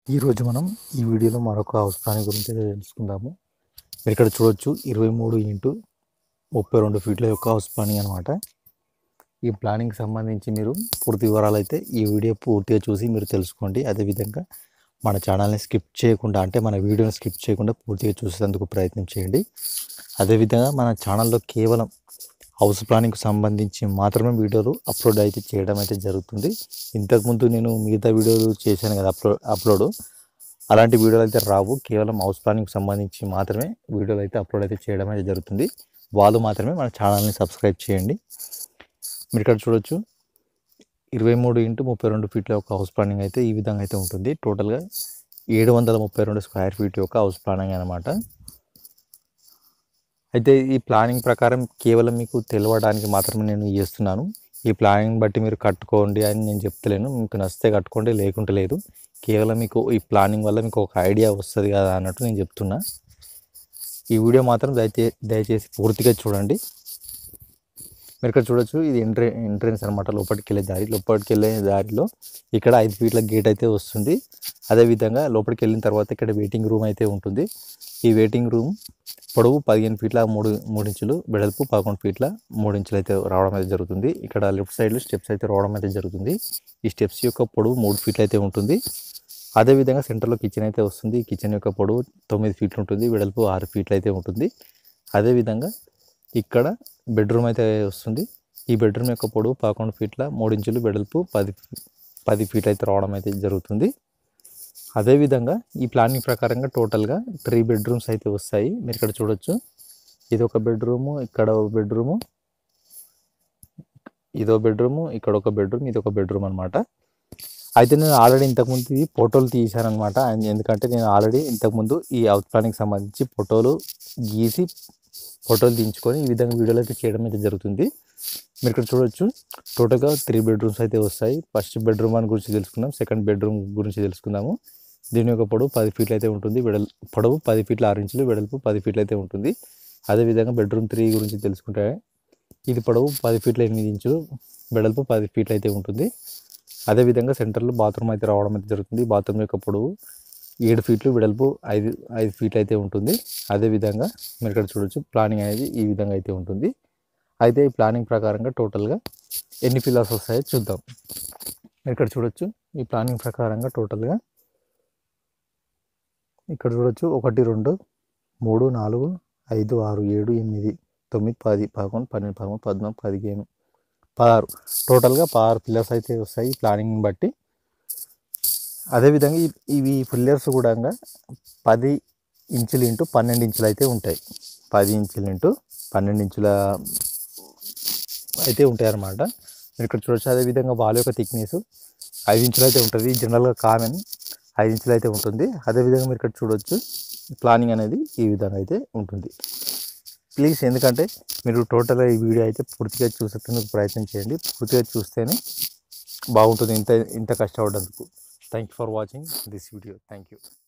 ఈరోజు మనం ఈ వీడియోలో మరొక హౌస్ ప్లానింగ్ గురించి తెలుసుకుందాము మీరు ఇక్కడ చూడొచ్చు ఇరవై మూడు ఇంటూ ముప్పై రెండు ఫీట్ల యొక్క హౌస్ ప్లానింగ్ అనమాట ఈ ప్లానింగ్కి సంబంధించి మీరు పూర్తి వివరాలు అయితే ఈ వీడియో పూర్తిగా చూసి మీరు తెలుసుకోండి అదేవిధంగా మన ఛానల్ని స్కిప్ చేయకుండా అంటే మన వీడియోని స్కిప్ చేయకుండా పూర్తిగా చూసేందుకు ప్రయత్నం చేయండి అదేవిధంగా మన ఛానల్లో కేవలం హౌస్ ప్లానింగ్కి సంబంధించి మాత్రమే వీడియోలు అప్లోడ్ అయితే చేయడం అయితే జరుగుతుంది ఇంతకుముందు నేను మిగతా వీడియోలు చేశాను కదా అప్లోడ్ అప్లోడ్ అలాంటి వీడియోలు అయితే రావు కేవలం హౌస్ ప్లానింగ్కి సంబంధించి మాత్రమే వీడియోలు అయితే అప్లోడ్ అయితే చేయడం అయితే జరుగుతుంది వాళ్ళు మాత్రమే మన ఛానల్ని సబ్స్క్రైబ్ చేయండి మీరు ఇక్కడ చూడొచ్చు ఇరవై మూడు ఇంటూ ముప్పై రెండు ఫీట్ల యొక్క హౌస్ ప్లానింగ్ అయితే ఈ విధంగా అయితే ఉంటుంది టోటల్గా ఏడు వందల ముప్పై రెండు స్క్వేర్ ఫీట్ యొక్క హౌస్ ప్లానింగ్ అనమాట అయితే ఈ ప్లానింగ్ ప్రకారం కేవలం మీకు తెలవడానికి మాత్రమే నేను చేస్తున్నాను ఈ ప్లానింగ్ బట్టి మీరు కట్టుకోండి అని నేను చెప్తలేను మీకు నచ్చితే కట్టుకోండి లేకుంటే లేదు కేవలం మీకు ఈ ప్లానింగ్ వల్ల మీకు ఒక ఐడియా వస్తుంది కదా అన్నట్టు నేను చెప్తున్నా ఈ వీడియో మాత్రం దయచే దయచేసి పూర్తిగా చూడండి మీరు ఇక్కడ చూడొచ్చు ఇది ఎంట్రీ ఎంట్రెన్స్ అనమాట లోపలికి వెళ్ళే దారి లోపలికి వెళ్ళే దారిలో ఇక్కడ ఐదు ఫీట్ల గేట్ అయితే వస్తుంది అదేవిధంగా లోపలికి వెళ్ళిన తర్వాత ఇక్కడ వెయిటింగ్ రూమ్ అయితే ఉంటుంది ఈ వెయిటింగ్ రూమ్ పొడవు పదిహేను ఫీట్ల మూడు మూడు ఇంచులు వెడల్పు పదకొండు ఫీట్ల మూడు ఇంచులు అయితే రావడం అయితే జరుగుతుంది ఇక్కడ లెఫ్ట్ సైడ్లో స్టెప్స్ అయితే రావడం అయితే జరుగుతుంది ఈ స్టెప్స్ యొక్క పొడవు మూడు ఫీట్లు అయితే ఉంటుంది అదేవిధంగా సెంటర్లో కిచెన్ అయితే వస్తుంది కిచెన్ యొక్క పొడవు తొమ్మిది ఫీట్లు ఉంటుంది వెడల్పు ఆరు ఫీట్లు అయితే ఉంటుంది అదేవిధంగా ఇక్కడ బెడ్రూమ్ అయితే వస్తుంది ఈ బెడ్రూమ్ యొక్క పొడవు పదకొండు ఫీట్ల మూడు ఇంచులు వెడల్పు పది పది ఫీట్లు అయితే రావడం అయితే జరుగుతుంది అదేవిధంగా ఈ ప్లానింగ్ ప్రకారంగా టోటల్గా త్రీ బెడ్రూమ్స్ అయితే వస్తాయి మీరు ఇక్కడ చూడొచ్చు ఇది ఒక బెడ్రూము ఇక్కడ ఒక బెడ్రూము ఇదో బెడ్రూము ఇక్కడ ఒక బెడ్రూమ్ ఇది ఒక బెడ్రూమ్ అనమాట అయితే నేను ఆల్రెడీ ఇంతకుముందు ఇది ఫోటోలు తీశానమాట ఎందుకంటే నేను ఆల్రెడీ ఇంతకుముందు ఈ హౌస్ ప్లానింగ్ సంబంధించి ఫోటోలు గీసి ఫోటోలు తీయించుకొని ఈ విధంగా వీడియోలు అయితే చేయడం అయితే జరుగుతుంది మీరు ఇక్కడ చూడొచ్చు టోటల్గా త్రీ బెడ్రూమ్స్ అయితే వస్తాయి ఫస్ట్ బెడ్రూమ్ అని గురించి తెలుసుకుందాం సెకండ్ బెడ్రూమ్ గురించి తెలుసుకుందాము దీని యొక్క పొడవు పది ఫీట్లు అయితే ఉంటుంది వెడల్ పొడవు పది ఫీట్ల ఆరు ఇంచులు వెడల్పు పది ఫీట్లు అయితే ఉంటుంది అదేవిధంగా బెడ్రూమ్ త్రీ గురించి తెలుసుకుంటే ఇది పొడవు పది ఫీట్ల ఎనిమిది ఇంచులు వెడల్పు పది ఫీట్లు అయితే ఉంటుంది అదేవిధంగా సెంటర్లో బాత్రూమ్ అయితే రావడం అయితే జరుగుతుంది బాత్రూమ్ యొక్క పొడవు ఏడు ఫీట్లు వెడల్పు ఐదు ఐదు ఫీట్లు అయితే ఉంటుంది అదేవిధంగా మీరు ఇక్కడ చూడొచ్చు ప్లానింగ్ అనేది ఈ విధంగా అయితే ఉంటుంది అయితే ఈ ప్లానింగ్ ప్రకారంగా టోటల్గా ఎన్ని పిల్లర్స్ వస్తాయో చూద్దాం మీరు ఇక్కడ చూడొచ్చు ఈ ప్లానింగ్ ప్రకారంగా టోటల్గా ఇక్కడ చూడొచ్చు ఒకటి రెండు మూడు నాలుగు ఐదు ఆరు ఏడు ఎనిమిది తొమ్మిది పది పదకొండు పన్నెండు పదమూడు పద్నాలుగు పదిహేను పదహారు టోటల్గా పదహారు పిల్లర్స్ అయితే వస్తాయి ప్లానింగ్ బట్టి అదేవిధంగా ఈ- ఇవి పిల్లర్స్ కూడా పది ఇంచులు ఇంటూ పన్నెండు ఇంచులు అయితే ఉంటాయి పది ఇంచులు ఇంటూ పన్నెండు ఇంచుల అయితే ఉంటాయి అన్నమాట మీరు ఇక్కడ చూడొచ్చు అదేవిధంగా వాళ్ళ యొక్క థిక్నెస్ ఐదు ఇంచులు అయితే ఉంటుంది జనరల్గా కామన్ ఐదు ఇంచులు అయితే ఉంటుంది అదేవిధంగా మీరు ఇక్కడ చూడొచ్చు ప్లానింగ్ అనేది ఈ విధంగా అయితే ఉంటుంది ప్లీజ్ ఎందుకంటే మీరు టోటల్గా ఈ వీడియో అయితే పూర్తిగా చూసేందుకు ప్రయత్నం చేయండి పూర్తిగా చూస్తేనే బాగుంటుంది ఇంత ఇంత కష్టపడ్డందుకు thank you for watching this video thank you